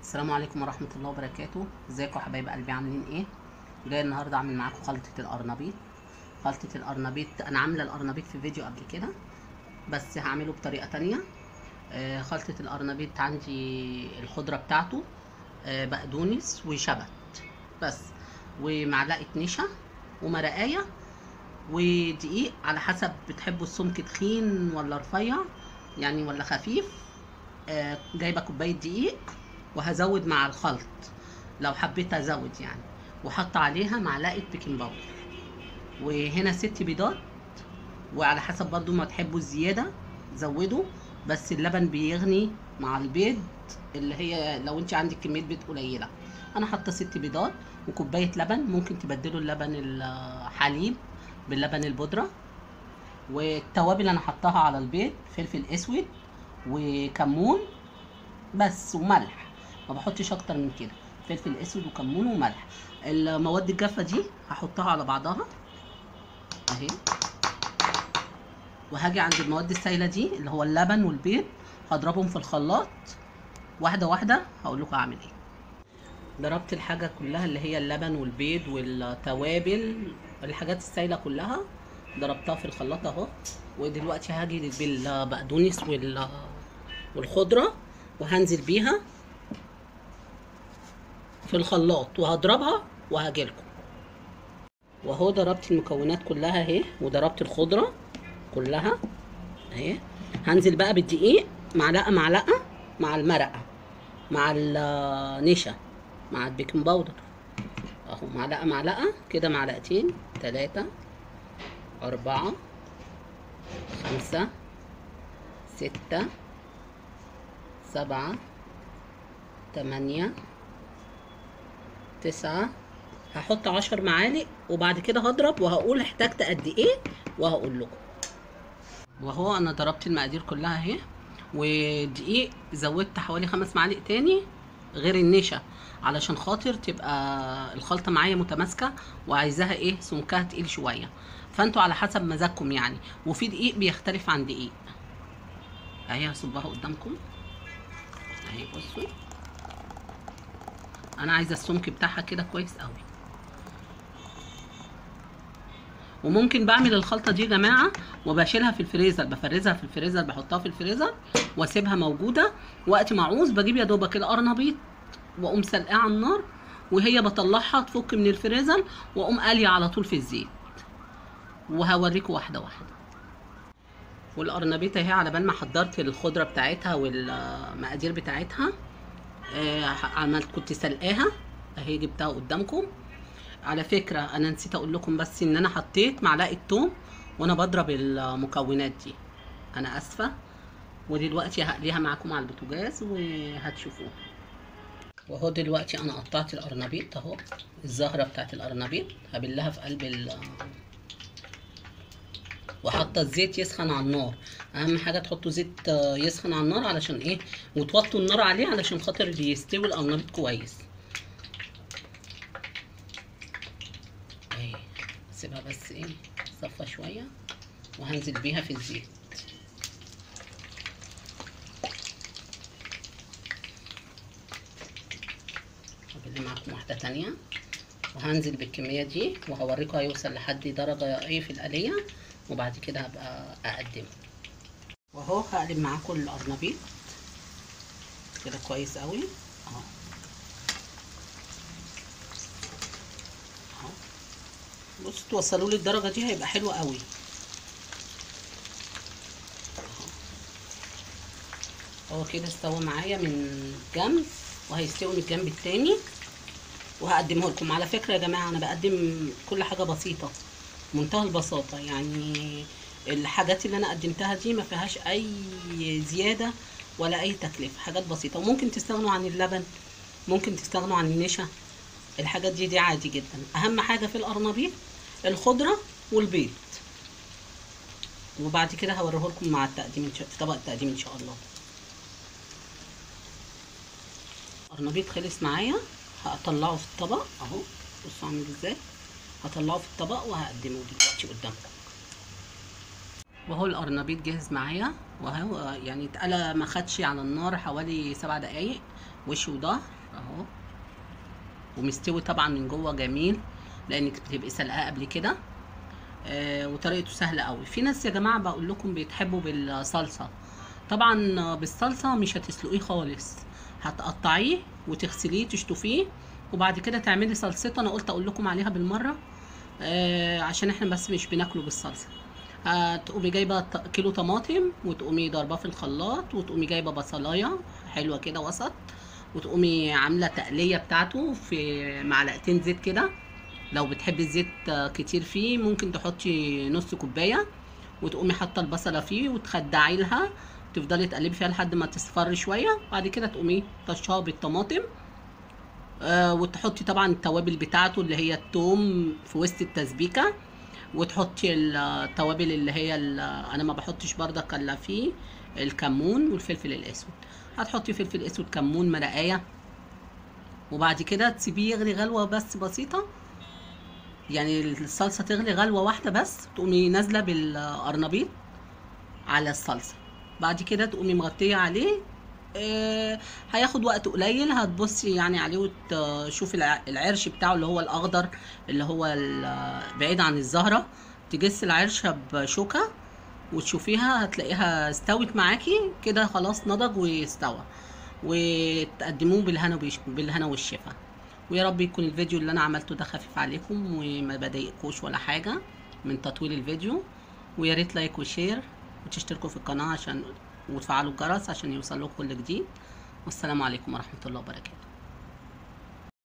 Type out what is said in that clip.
السلام عليكم ورحمة الله وبركاته ازيكم يا حبايب قلبي عاملين ايه جاي النهاردة اعمل معاكم خلطة القرنبيط خلطة القرنبيط انا عاملة القرنبيط في فيديو قبل كده بس هعمله بطريقة تانية آه خلطة القرنبيط عندي الخضرة بتاعته آه بقدونس وشبت بس ومعلقة نشا ومرقاية ودقيق على حسب بتحبوا السمك تخين ولا رفيع يعني ولا خفيف آه جايبه كوبايه دقيق وهزود مع الخلط لو حبيت ازود يعني وحط عليها معلقه بيكنج باودر وهنا ست بيضات وعلى حسب برضو ما تحبوا الزياده زودوا بس اللبن بيغني مع البيض اللي هي لو انت عندك كميه بيض قليله انا حاطه ست بيضات وكوبايه لبن ممكن تبدلوا اللبن الحليب باللبن البودره والتوابل انا حطاها على البيض فلفل اسود وكمون بس وملح ما بحطش اكتر من كده فلفل اسود وكمون وملح المواد الجافه دي هحطها على بعضها اهي وهاجي عند المواد السائله دي اللي هو اللبن والبيض هضربهم في الخلاط واحده واحده هقول لكم اعمل ايه ضربت الحاجه كلها اللي هي اللبن والبيض والتوابل الحاجات السائله كلها ضربتها في الخلاط اهو ودلوقتي هاجي بالبقدونس وال والخضره وهنزل بيها في الخلاط وهضربها وهاجيلكم واهو ضربت المكونات كلها اهي وضربت الخضره كلها اهي هنزل بقى بالدقيق معلقه معلقه مع المرقه مع النشا مع البيكنج باودر اهو معلقه معلقه كده معلقتين ثلاثه أربعة خمسة ستة سبعة تمانية تسعة هحط عشر معالق وبعد كده هضرب وهقول احتجت قد ايه وهقول لكم وهو انا ضربت المقادير كلها اهي ودقيق زودت حوالي خمس معالق تاني غير النشا علشان خاطر تبقى الخلطه معايا متماسكه وعايزاها ايه سمكها تقيل شويه فانتوا على حسب مزاجكم يعني وفي دقيق بيختلف عن دقيق اهي هصبها قدامكم اهي بصوا انا عايزه السمك بتاعها كده كويس قوي وممكن بعمل الخلطه دي يا جماعه وبشيلها في الفريزر بفرزها في الفريزر بحطها في الفريزر واسيبها موجوده وقت ما اعوز بجيب يا دوبك القرنبيط واقوم سلقاها على النار وهي بطلعها تفك من الفريزر واقوم قاليه على طول في الزيت وهوريكم واحده واحده والقرنبيط اهي على بال ما حضرت الخضره بتاعتها والمقادير بتاعتها آه عملت كنت سلقاها اهي جبتها قدامكم على فكره انا نسيت اقول لكم بس ان انا حطيت معلقه توم وانا بضرب المكونات دي انا اسفه ودلوقتي هقليها معاكم على البوتاجاز وهتشوفوها وهو دلوقتي انا قطعت القرنبيط اهو الزهره بتاعت القرنبيط هبلها في قلب ال وحاطه الزيت يسخن على النار اهم حاجه تحطوا زيت يسخن على النار علشان ايه وتوطوا النار عليه علشان خاطر يستوي القرنبيط كويس اهي سيبها بس ايه صفى شويه وهنزل بيها في الزيت هبل معاكم واحده تانية وهنزل بالكميه دي وهوريكم هيوصل لحد درجه ايه في القليه وبعد كده هبقى اقدمه واهو هقلب معاكم القرنبيط كده كويس قوي اهو اهو بصوا توصلوا لي الدرجه دي هيبقى حلو قوي هو كده استوى معايا من جنب وهيستوي من الجنب التاني وهقدمه لكم على فكره يا جماعه انا بقدم كل حاجه بسيطه منتهى البساطه يعني الحاجات اللي انا قدمتها دي ما فيهاش اي زياده ولا اي تكلفه حاجات بسيطه وممكن تستغنوا عن اللبن ممكن تستغنوا عن النشا الحاجات دي دي عادي جدا اهم حاجه في القرنبيط الخضره والبيض وبعد كده هوريه لكم مع التقديم في طبق التقديم ان شاء الله القرنبيط خلص معايا هطلعه في الطبق اهو بصوا عامل ازاي هطلعه في الطبق وهقدمه دلوقتي قدامكم وهو القرنبيط جاهز معايا وهو يعني اتقلى ما خدش على النار حوالي سبع دقايق وش وظهر اهو ومستوي طبعا من جوه جميل لانك بتبقي سلقاه قبل كده آه وطريقته سهله قوي في ناس يا جماعه بقول لكم بيتحبوا بالصلصه طبعا بالصلصه مش هتسلقيه خالص هتقطعيه وتغسليه تشطفيه وبعد كده تعملي صلصته انا قلت اقول لكم عليها بالمره آه عشان احنا بس مش بناكله بالصلصه هتقومي جايبه ط- كيلو طماطم وتقومي ضرباه في الخلاط وتقومي جايبه بصلايه حلوه كده وسط وتقومي عامله تقليه بتاعته في معلقتين زيت كده لو بتحبي الزيت آه، كتير فيه ممكن تحطي نص كوبايه وتقومي حاطه البصله فيه وتخدعي لها تفضلي تقلبي فيها لحد ما تصفر شويه بعد كده تقومي طشاها بالطماطم آه وتحطي طبعا التوابل بتاعته اللي هي التوم في وسط التسبيكه وتحطي التوابل اللي هي ال- انا ما بحطش بردك الا فيه الكمون والفلفل الاسود هتحطي فلفل اسود كمون مرقايه وبعد كده تسيبيه يغلي غلوه بس بسيطه يعني الصلصه تغلي غلوه واحده بس تقومي نازله بالقرنبيط على الصلصه بعد كده تقومي مغطيه عليه آه هياخد وقت قليل هتبصي يعني عليه وتشوفي الع- العرش بتاعه اللي هو الاخضر اللي هو ال- بعيد عن الزهره تجس العرشه بشوكه وتشوفيها هتلاقيها استوت معاكي كده خلاص نضج واستوى وتقدموه بالهنا وبيش- بالهنا والشفا ويا رب يكون الفيديو اللي انا عملته ده خفيف عليكم وما بضايقكوش ولا حاجه من تطويل الفيديو ويا ريت لايك وشير وتشتركوا في القناه عشان وتفعلوا الجرس عشان يوصل لكم كل جديد والسلام عليكم ورحمه الله وبركاته